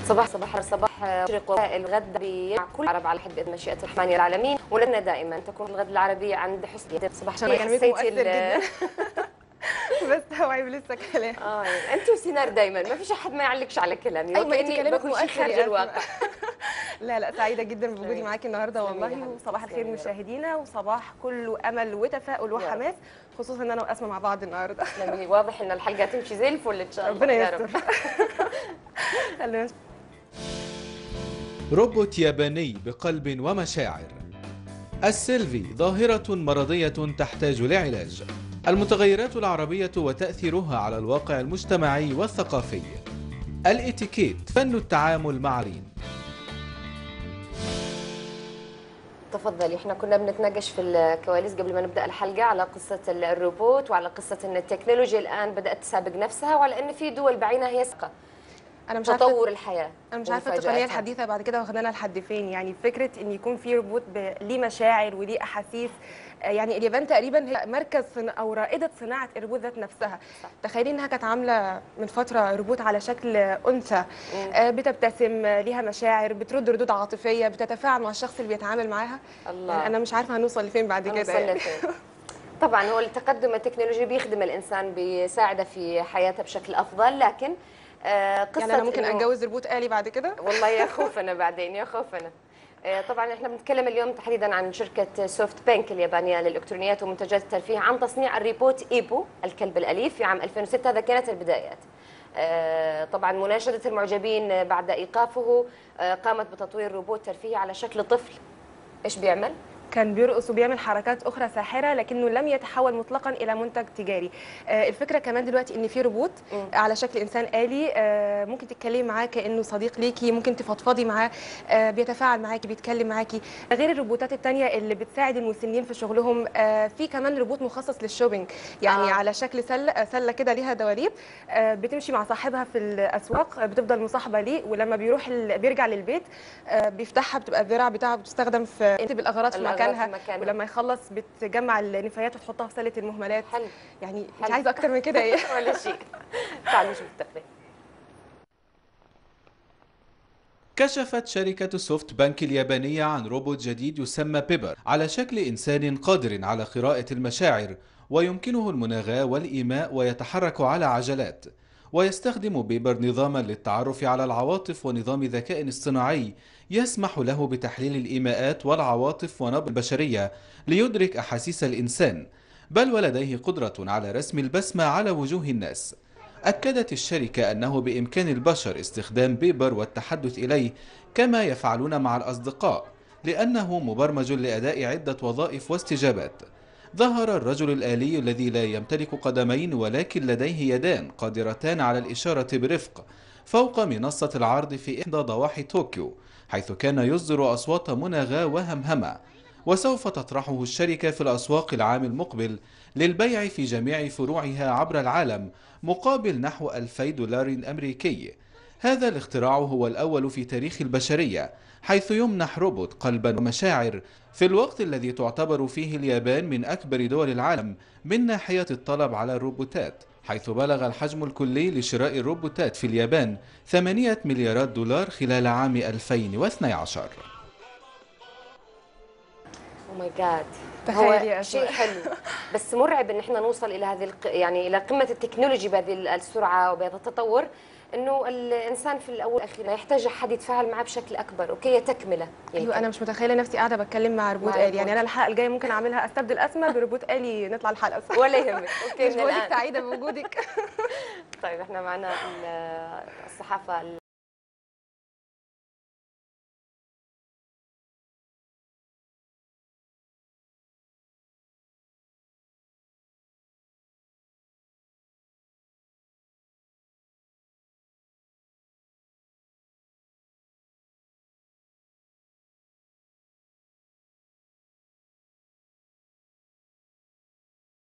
صباح صباح صباح مشرق الغد مع كل العرب على حد مشيئة الرحمن العالمين ولنا دائما تكون الغد العربية عند حسن يد صباح عشان كلامك حسيتي مؤثر ال- جدا بس هوعي لسه كلام اه يعني انت وسينار دايما ما فيش احد ما يعلقش على كلامي ايوه انت وكأني كلامك بقول شيء مؤثر خارج يا الواقع لا لا سعيده جدا بوجودي تمام. معاكي النهارده تسلمي يا والله حبيبتي. وصباح الخير تسلمي يا رب. مشاهدينا وصباح كله امل وتفاؤل يا رب. وحماس خصوصا ان انا واسمه مع بعض النهارده يعني واضح ان الحلقة تمشي زي الفل ان شاء الله ربنا يا رب. يستر خلينا روبوت ياباني بقلب ومشاعر السيلفي ظاهرة مرضية تحتاج لعلاج المتغيرات العربية وتأثيرها على الواقع المجتمعي والثقافي الاتيكيت فن التعامل مع رين تفضلي احنا كنا بنتناقش في الكواليس قبل ما نبدا الحلقه على قصه الروبوت وعلى قصه ان التكنولوجيا الان بدات تسابق نفسها وعلى ان في دول بعينها هي سابقه انا مش عارفه تطور الحياه انا مش عارفه التقنيه ومفاجآتها. الحديثه بعد كده واخدانا لحد فين يعني فكره ان يكون في روبوت ب- ليه مشاعر وليه احاسيس آه، يعني اليابان تقريبا هي مركز صنا او رائده صناعه الروبوت ذات نفسها صح. تخيلي انها كانت عامله من فتره روبوت على شكل انثى آه، بتبتسم آه، ليها مشاعر بترد ردود عاطفيه بتتفاعل مع الشخص اللي بيتعامل معاها الله يعني انا مش عارفه هنوصل لفين بعد كده وصلنا يعني. فين طبعا هو التقدم التكنولوجي بيخدم الانسان بيساعده في حياته بشكل افضل لكن آه، قصه يعني انا ممكن إنه- اتجوز روبوت آلي بعد كده والله يا خوفنا بعدين يا خوفنا آه، طبعا احنا بنتكلم اليوم تحديدا عن شركه سوفت بانك اليابانيه للالكترونيات ومنتجات الترفيه عن تصنيع الريبوت ايبو الكلب الاليف في عام 2006 هذا كانت البدايات آه، طبعا مناشده المعجبين بعد ايقافه آه، قامت بتطوير روبوت ترفيهي على شكل طفل ايش بيعمل كان بيرقص وبيعمل حركات اخرى ساحره لكنه لم يتحول مطلقا الى منتج تجاري آه، الفكره كمان دلوقتي ان في روبوت مم. على شكل انسان آلي آه، ممكن تتكلمي معاه كانه صديق ليكي ممكن تفضفضي معاه آه، بيتفاعل معاكي بيتكلم معاكي غير الروبوتات التانية اللي بتساعد المسنين في شغلهم آه، في كمان روبوت مخصص للشوبينج يعني آه. آه. على شكل سله آه، سله كده ليها دواليب آه، بتمشي مع صاحبها في الاسواق آه، بتفضل مصاحبه ليه ولما بيروح ال... بيرجع للبيت آه، بيفتحها بتبقى الذراع بتاعها بتستخدم في تنتب الاغراض في الأغراض في مكانها مكانها. ولما يخلص بتجمع النفايات وتحطها في سله المهملات حلو يعني مش حلو. عايزه اكتر من كده ايه ولا شيء تعالوا نشوف التقرير كشفت شركة سوفت بانك اليابانية عن روبوت جديد يسمى بيبر على شكل إنسان قادر على قراءة المشاعر ويمكنه المناغاة والإيماء ويتحرك على عجلات ويستخدم بيبر نظاما للتعرف على العواطف ونظام ذكاء اصطناعي يسمح له بتحليل الإيماءات والعواطف ونبض البشرية ليدرك أحاسيس الإنسان بل ولديه قدرة على رسم البسمة على وجوه الناس أكدت الشركة أنه بإمكان البشر استخدام بيبر والتحدث إليه كما يفعلون مع الأصدقاء لأنه مبرمج لأداء عدة وظائف واستجابات ظهر الرجل الآلي الذي لا يمتلك قدمين ولكن لديه يدان قادرتان على الإشارة برفق فوق منصة العرض في إحدى ضواحي طوكيو حيث كان يصدر أصوات مناغاة وهمهمة وسوف تطرحه الشركة في الأسواق العام المقبل للبيع في جميع فروعها عبر العالم مقابل نحو 2000 دولار أمريكي هذا الاختراع هو الأول في تاريخ البشرية حيث يمنح روبوت قلبا ومشاعر في الوقت الذي تعتبر فيه اليابان من أكبر دول العالم من ناحية الطلب على الروبوتات حيث بلغ الحجم الكلي لشراء الروبوتات في اليابان 8 مليارات دولار خلال عام 2012 او ماي جاد تخيلي يا هو أسماء. شيء حلو بس مرعب ان احنا نوصل الى هذه الق... يعني الى قمه التكنولوجي بهذه السرعه وبهذا التطور انه الانسان في الاول والاخير يحتاج احد يتفاعل معه بشكل اكبر اوكي هي تكمله ايوه انا مش متخيله نفسي قاعده بتكلم مع روبوت مع آلي روبوت. يعني انا الحلقه الجايه ممكن اعملها استبدل اسماء بروبوت آلي نطلع الحلقه سوا ولا يهمك اوكي مش من بقولك الان سعيده بوجودك طيب احنا معنا ال- الصحافه